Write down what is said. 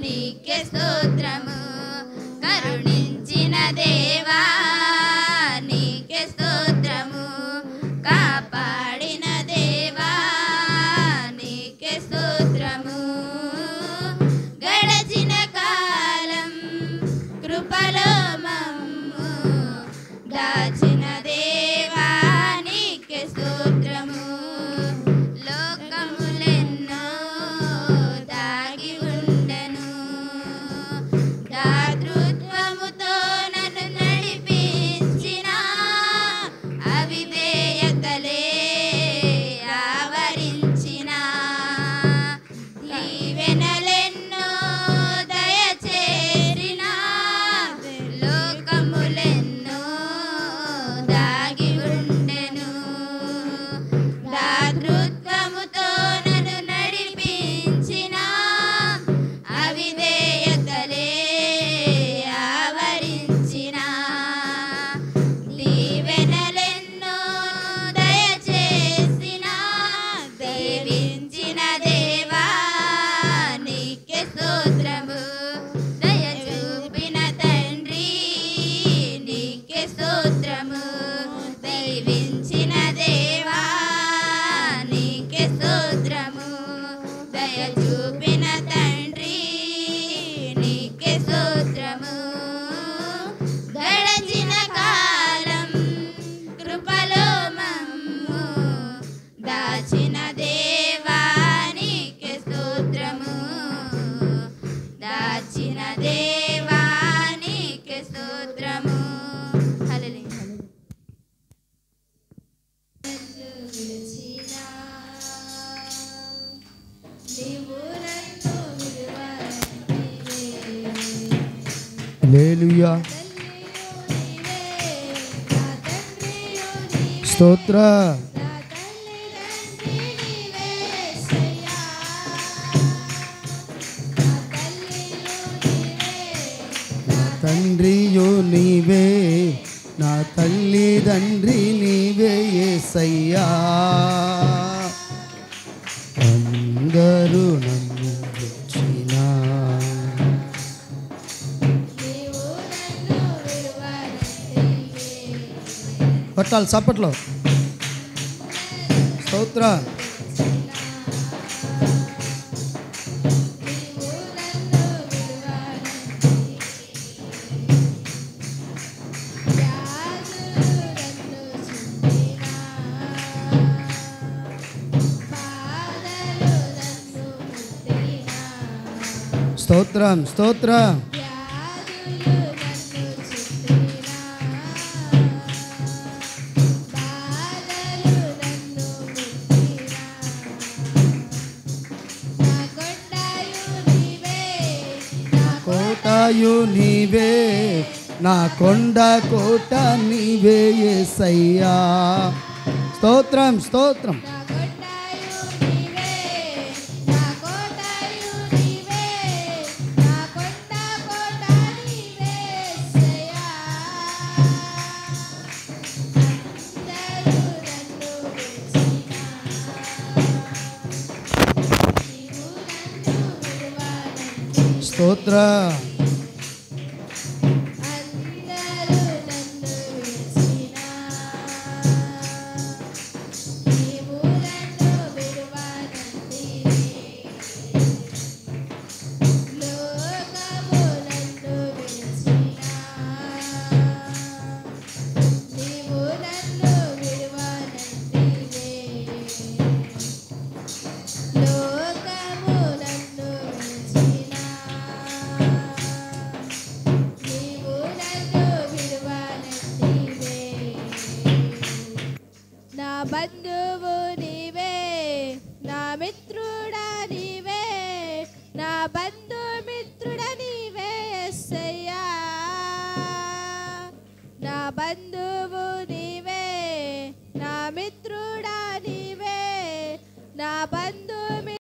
నీకే స్తోత్రము కరుణించిన దేవా నీకే స్తోత్రము కాపాడిన దేవా నీకే స్తోత్రము గడచిన కాలం కృపలో మమ్ము దాచిన దేవా నీకే స్తోత్రము లోకములెన్నో దాగి ఉండెను దాతృత్వముతో నన్ను నడిపించిన అవిధేయతలే ఆవరించిన దీవెనలెన్నో దయచేరిన లోకములెన్నో దాగి ఉండెను దాతృత్వముతో నన్ను నడిపించిన అవిధేయతలే ఆవరించిన దీవెనలెన్నో దయచేసిన దేవించిన దేవా నీకే స్తోత్రము దయ చూపిన తండ్రి నీకే స్తోత్రము దీవించిన దేవా నీకే స్తోత్రము దయ చూపిన తండ్రి నీకే స్తోత్రము గడచిన కాలం కృపలో మమ్ము దాచిన దేవా నీకే స్తోత్రము దాచిన దేవా నీకే స్తోత్రము హల్లెలూయా లేలుయా స్తోత్ర నా తండ్రియో నీవే నా తల్లి తండ్రి నీవే ఏసయ్యా అందరూ నన్ను వచ్చినా కొట్టాలి చప్పట్లో స్తోత్ర స్తోత్రం స్తోత్రం కోటయు నీవే నా కొండ కోట నీవే ఏసయ్యా స్తోత్రం స్తోత్రం స్తోత్ర నా బంధువు నీవే నా మిత్రుడా నీవే నా బంధు